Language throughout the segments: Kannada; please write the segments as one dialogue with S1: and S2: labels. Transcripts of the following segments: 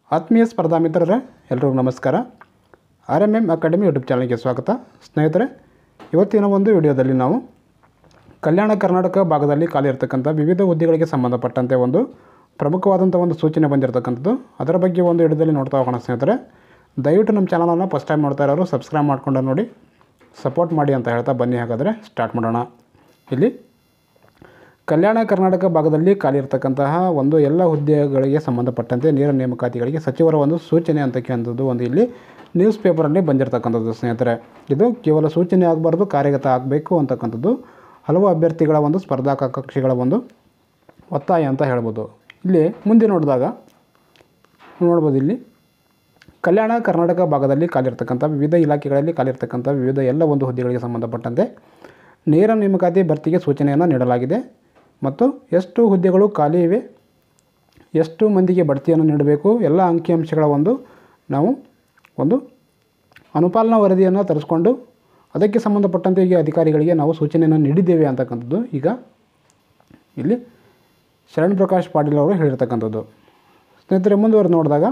S1: ಆತ್ಮೀಯ ಸ್ಪರ್ಧಾ ಮಿತ್ರರೇ ಎಲ್ರಿಗೂ ನಮಸ್ಕಾರ R M M academy YouTube ಚಾನಲ್ಗೆ ಸ್ವಾಗತ ಸ್ನೇಹಿತರೆ ಇವತ್ತಿನ ಒಂದು ವಿಡಿಯೋದಲ್ಲಿ ನಾವು ಕಲ್ಯಾಣ ಕರ್ನಾಟಕ ಭಾಗದಲ್ಲಿ ಖಾಲಿ ಇರತಕ್ಕಂಥ ವಿವಿಧ ಹುದ್ದೆಗಳಿಗೆ ಸಂಬಂಧಪಟ್ಟಂತೆ ಒಂದು ಪ್ರಮುಖವಾದಂಥ ಒಂದು ಸೂಚನೆ ಬಂದಿರತಕ್ಕಂಥದ್ದು ಅದರ ಬಗ್ಗೆ ಒಂದು ವಿಡಿಯೋದಲ್ಲಿ ನೋಡ್ತಾ ಹೋಗೋಣ ಸ್ನೇಹಿತರೆ ದಯವಿಟ್ಟು ನಮ್ಮ ಚಾನಲನ್ನು ಫಸ್ಟ್ ಟೈಮ್ ನೋಡ್ತಾ ಇರೋರು ಸಬ್ಸ್ಕ್ರೈಬ್ ಮಾಡ್ಕೊಂಡು ನೋಡಿ ಸಪೋರ್ಟ್ ಮಾಡಿ ಅಂತ ಹೇಳ್ತಾ ಬನ್ನಿ ಹಾಗಾದರೆ ಸ್ಟಾರ್ಟ್ ಮಾಡೋಣ ಇಲ್ಲಿ ಕಲ್ಯಾಣ ಕರ್ನಾಟಕ ಭಾಗದಲ್ಲಿ ಖಾಲಿ ಇರತಕ್ಕಂತಹ ಒಂದು ಎಲ್ಲ ಹುದ್ದೆಗಳಿಗೆ ಸಂಬಂಧಪಟ್ಟಂತೆ ನೇರ ನೇಮಕಾತಿಗಳಿಗೆ ಸಚಿವರ ಒಂದು ಸೂಚನೆ ಅಂತಕ್ಕಂಥದ್ದು ಒಂದು ಇಲ್ಲಿ ನ್ಯೂಸ್ ಪೇಪರಲ್ಲಿ ಬಂದಿರತಕ್ಕಂಥದ್ದು ಸ್ನೇಹಿತರೆ ಇದು ಕೇವಲ ಸೂಚನೆ ಆಗಬಾರ್ದು ಕಾರ್ಯಗತ ಆಗಬೇಕು ಅಂತಕ್ಕಂಥದ್ದು ಹಲವು ಅಭ್ಯರ್ಥಿಗಳ ಒಂದು ಸ್ಪರ್ಧಾಕಾಂಕ್ಷಿಗಳ ಒಂದು ಒತ್ತಾಯ ಅಂತ ಹೇಳ್ಬೋದು ಇಲ್ಲಿ ಮುಂದೆ ನೋಡಿದಾಗ ನೋಡ್ಬೋದು ಇಲ್ಲಿ ಕಲ್ಯಾಣ ಕರ್ನಾಟಕ ಭಾಗದಲ್ಲಿ ಖಾಲಿರ್ತಕ್ಕಂಥ ವಿವಿಧ ಇಲಾಖೆಗಳಲ್ಲಿ ಖಾಲಿರ್ತಕ್ಕಂಥ ವಿವಿಧ ಎಲ್ಲ ಒಂದು ಹುದ್ದೆಗಳಿಗೆ ಸಂಬಂಧಪಟ್ಟಂತೆ ನೇರ ನೇಮಕಾತಿ ಭರ್ತಿಗೆ ಸೂಚನೆಯನ್ನು ನೀಡಲಾಗಿದೆ ಮತ್ತು ಎಷ್ಟು ಹುದ್ದೆಗಳು ಖಾಲಿ ಇವೆ ಎಷ್ಟು ಮಂದಿಗೆ ಬಡ್ತಿಯನ್ನು ನೀಡಬೇಕು ಎಲ್ಲ ಅಂಕಿಅಂಶಗಳ ಒಂದು ನಾವು ಒಂದು ಅನುಪಾಲನಾ ವರದಿಯನ್ನು ತರಿಸ್ಕೊಂಡು ಅದಕ್ಕೆ ಸಂಬಂಧಪಟ್ಟಂತೆ ಈಗ ಅಧಿಕಾರಿಗಳಿಗೆ ನಾವು ಸೂಚನೆಯನ್ನು ನೀಡಿದ್ದೇವೆ ಅಂತಕ್ಕಂಥದ್ದು ಈಗ ಇಲ್ಲಿ ಶರಣ್ ಪ್ರಕಾಶ್ ಪಾಟೀಲ್ ಅವರು ಹೇಳಿರ್ತಕ್ಕಂಥದ್ದು ಸ್ನೇಹಿತರೆ ಮುಂದುವರೆದು ನೋಡಿದಾಗ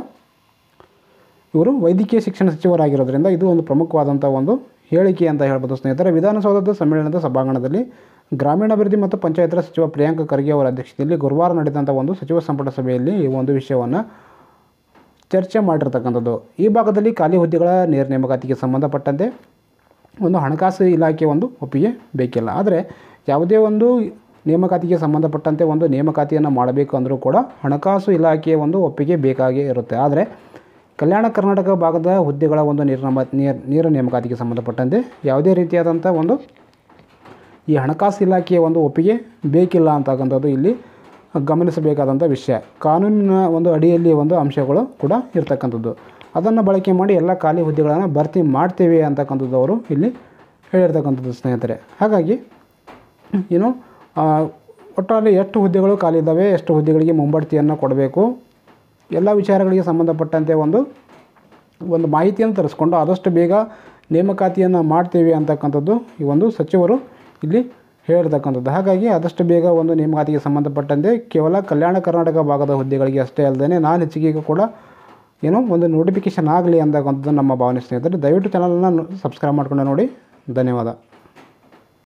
S1: ಇವರು ವೈದ್ಯಕೀಯ ಶಿಕ್ಷಣ ಸಚಿವರಾಗಿರೋದ್ರಿಂದ ಇದು ಒಂದು ಪ್ರಮುಖವಾದಂಥ ಒಂದು ಹೇಳಿಕೆ ಅಂತ ಹೇಳ್ಬೋದು ಸ್ನೇಹಿತರೆ ವಿಧಾನಸೌಧದ ಸಮ್ಮೇಳನದ ಸಭಾಂಗಣದಲ್ಲಿ ಗ್ರಾಮೀಣಾಭಿವೃದ್ಧಿ ಮತ್ತು ಪಂಚಾಯತ್ ರಾಜ್ ಸಚಿವ ಪ್ರಿಯಾಂಕ ಖರ್ಗೆ ಅವರ ಅಧ್ಯಕ್ಷತೆಯಲ್ಲಿ ಗುರುವಾರ ನಡೆದಂಥ ಒಂದು ಸಚಿವ ಸಂಪುಟ ಸಭೆಯಲ್ಲಿ ಈ ಒಂದು ವಿಷಯವನ್ನು ಚರ್ಚೆ ಮಾಡಿರ್ತಕ್ಕಂಥದ್ದು ಈ ಭಾಗದಲ್ಲಿ ಖಾಲಿ ಹುದ್ದೆಗಳ ನೇರ ನೇಮಕಾತಿಗೆ ಸಂಬಂಧಪಟ್ಟಂತೆ ಒಂದು ಹಣಕಾಸು ಇಲಾಖೆ ಒಂದು ಒಪ್ಪಿಗೆ ಬೇಕಿಲ್ಲ ಆದರೆ ಯಾವುದೇ ಒಂದು ನೇಮಕಾತಿಗೆ ಸಂಬಂಧಪಟ್ಟಂತೆ ಒಂದು ನೇಮಕಾತಿಯನ್ನು ಮಾಡಬೇಕು ಅಂದರೂ ಕೂಡ ಹಣಕಾಸು ಇಲಾಖೆಯ ಒಂದು ಒಪ್ಪಿಗೆ ಬೇಕಾಗೇ ಇರುತ್ತೆ ಆದರೆ ಕಲ್ಯಾಣ ಕರ್ನಾಟಕ ಭಾಗದ ಹುದ್ದೆಗಳ ಒಂದು ನೀರ ನೇರ ನೇರ ನೇಮಕಾತಿಗೆ ಸಂಬಂಧಪಟ್ಟಂತೆ ಯಾವುದೇ ರೀತಿಯಾದಂಥ ಒಂದು ಈ ಹಣಕಾಸು ಇಲಾಖೆಯ ಒಂದು ಒಪ್ಪಿಗೆ ಬೇಕಿಲ್ಲ ಅಂತಕ್ಕಂಥದ್ದು ಇಲ್ಲಿ ಗಮನಿಸಬೇಕಾದಂಥ ವಿಷಯ ಕಾನೂನಿನ ಒಂದು ಅಡಿಯಲ್ಲಿ ಒಂದು ಅಂಶಗಳು ಕೂಡ ಇರ್ತಕ್ಕಂಥದ್ದು ಅದನ್ನು ಬಳಕೆ ಮಾಡಿ ಎಲ್ಲ ಖಾಲಿ ಹುದ್ದೆಗಳನ್ನು ಭರ್ತಿ ಮಾಡ್ತೇವೆ ಅಂತಕ್ಕಂಥದ್ದು ಅವರು ಇಲ್ಲಿ ಹೇಳಿರ್ತಕ್ಕಂಥದ್ದು ಸ್ನೇಹಿತರೆ ಹಾಗಾಗಿ ಏನು ಆ, ಒಟ್ಟಾರೆ ಎಷ್ಟು ಹುದ್ದೆಗಳು ಖಾಲಿ ಇದ್ದಾವೆ ಎಷ್ಟು ಹುದ್ದೆಗಳಿಗೆ ಮುಂಬಡ್ತಿಯನ್ನು ಕೊಡಬೇಕು ಎಲ್ಲ ವಿಚಾರಗಳಿಗೆ ಸಂಬಂಧಪಟ್ಟಂತೆ ಒಂದು ಒಂದು ಮಾಹಿತಿಯನ್ನು ತರಿಸ್ಕೊಂಡು ಆದಷ್ಟು ಬೇಗ ನೇಮಕಾತಿಯನ್ನು ಮಾಡ್ತೇವೆ ಅಂತಕ್ಕಂಥದ್ದು ಈ ಒಂದು ಸಚಿವರು ಇಲ್ಲಿ ಹೇಳಿರ್ತಕ್ಕಂಥದ್ದು ಹಾಗಾಗಿ ಆದಷ್ಟು ಬೇಗ ಒಂದು ನೇಮಕಾತಿಗೆ ಸಂಬಂಧಪಟ್ಟಂತೆ ಕೇವಲ ಕಲ್ಯಾಣ ಕರ್ನಾಟಕ ಭಾಗದ ಹುದ್ದೆಗಳಿಗೆ ಅಷ್ಟೇ ಅಲ್ಲದೆ ನಾನು ಹೆಚ್ಚಿಗೆ ಕೂಡ ಏನೋ ಒಂದು ನೋಟಿಫಿಕೇಷನ್ ಆಗಲಿ ಅಂತಕ್ಕಂಥದ್ದು ನಮ್ಮ ಭಾವನೆ ಸ್ನೇಹಿತರೆ ದಯವಿಟ್ಟು ಚಾನಲನ್ನು ಸಬ್ಸ್ಕ್ರೈಬ್ ಮಾಡ್ಕೊಂಡು ನೋಡಿ ಧನ್ಯವಾದ